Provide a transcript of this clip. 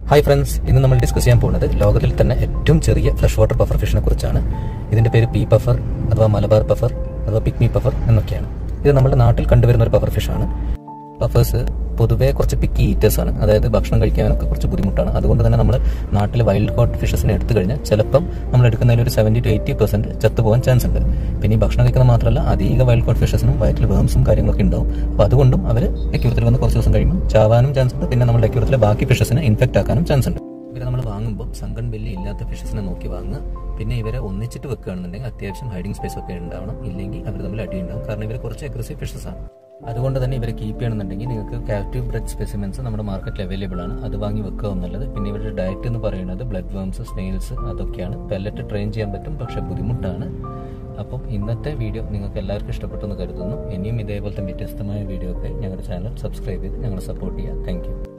hi friends ഇന്ന് നമ്മൾ discuss ചെയ്യാൻ പോകുന്നത് ലോകത്തിൽ തന്നെ ഏറ്റവും ചെറിയ ഫ്രഷ് വാട്ടർ പഫർ ഫിഷിനെ കുറിച്ചാണ് ഇതിന്റെ പേര് പീ പഫർ അഥവാ മലബാർ പഫർ അഥവാ പിക്മി പഫർ എന്നൊക്കെയാണ് ഇത് നമ്മുടെ നാട്ടിൽ കണ്ടുവരുന്ന ഒരു പഫർ ഫിഷാണ് പഫേഴ്സ് പൊതുവേ കുറച്ച് പിക്കി ഈറ്റേഴ്സ് ആണ് അതായത് ഭക്ഷണം കഴിക്കാനൊക്കെ കുറച്ച് ബുദ്ധിമുട്ടാണ് അതുകൊണ്ട് തന്നെ നമ്മൾ നാട്ടിൽ വൈൽഡ് കോട്ട് ഫിഷസിനെ എടുത്തു കഴിഞ്ഞാൽ ചിലപ്പം നമ്മൾ എടുക്കുന്നതിൽ ഒരു സെവൻറ്റി ടു എയ്റ്റി പെർസെന്റ് ചത്തുപോകാൻ ചാൻസ് ഉണ്ട് പിന്നെ ഈ ഭക്ഷണം കഴിക്കുന്നത് മാത്രമല്ല അധിക വൈൽഡ് കോട്ട് ഫിഷസിനും വയറ്റിൽ വേംസും കാര്യങ്ങളൊക്കെ ഉണ്ടാവും അപ്പോൾ അതുകൊണ്ടും അവർ അക്യൂരത്തിൽ വന്ന് കുറച്ച് ദിവസം കഴിയുമ്പോൾ ചാവാനും ചാൻസ് ഉണ്ട് പിന്നെ നമ്മുടെ അക്യൂരത്തിലെ ബാക്കി ഫിഷസിനെ ഇൻഫെക്റ്റ് ആക്കാനും ചാൻസ് ഉണ്ട് ഇവരെ നമ്മൾ വാങ്ങുമ്പോൾ സങ്കൺ ബെല്ലി ഇല്ലാത്ത ഫിഷസിനെ നോക്കി വാങ്ങുക പിന്നെ ഇവരെ ഒന്നിച്ചിട്ട് വെക്കുകയാണെന്നുണ്ടെങ്കിൽ അത്യാവശ്യം ഹൈഡിംഗ് സ്പേസ് ഒക്കെ ഉണ്ടാവണം ഇല്ലെങ്കിൽ അവർ തമ്മിൽ അടി ഉണ്ടാവും കാരണം ഇവർ കുറച്ച് അഗ്രസീവ് ഫിഷസ് ആണ് അതുകൊണ്ട് തന്നെ ഇവരെ കീപ്പ് ചെയ്യണമെന്നുണ്ടെങ്കിൽ നിങ്ങൾക്ക് കാപ്റ്റീവ് ബ്രെഡ് സ്പെസിമെൻസ് നമ്മുടെ മാർക്കറ്റിൽ അവൈലബിൾ ആണ് അത് വാങ്ങി വെക്കുക എന്നുള്ളത് പിന്നെ ഇവരുടെ ഡയറ്റ് എന്ന് പറയുന്നത് ബ്ലഡ് വേംസ് സ്നെയിൽസ് അതൊക്കെയാണ് പെല്ലറ്റ് ട്രെയിൻ ചെയ്യാൻ പറ്റും പക്ഷെ ബുദ്ധിമുട്ടാണ് അപ്പം ഇന്നത്തെ വീഡിയോ നിങ്ങൾക്ക് എല്ലാവർക്കും ഇഷ്ടപ്പെട്ടെന്ന് കരുതുന്നു ഇനിയും ഇതേപോലത്തെ വ്യത്യസ്തമായ വീഡിയോ ഒക്കെ ഞങ്ങളുടെ ചാനൽ സബ്സ്ക്രൈബ് ചെയ്ത് ഞങ്ങളെ സപ്പോർട്ട് ചെയ്യുക താങ്ക്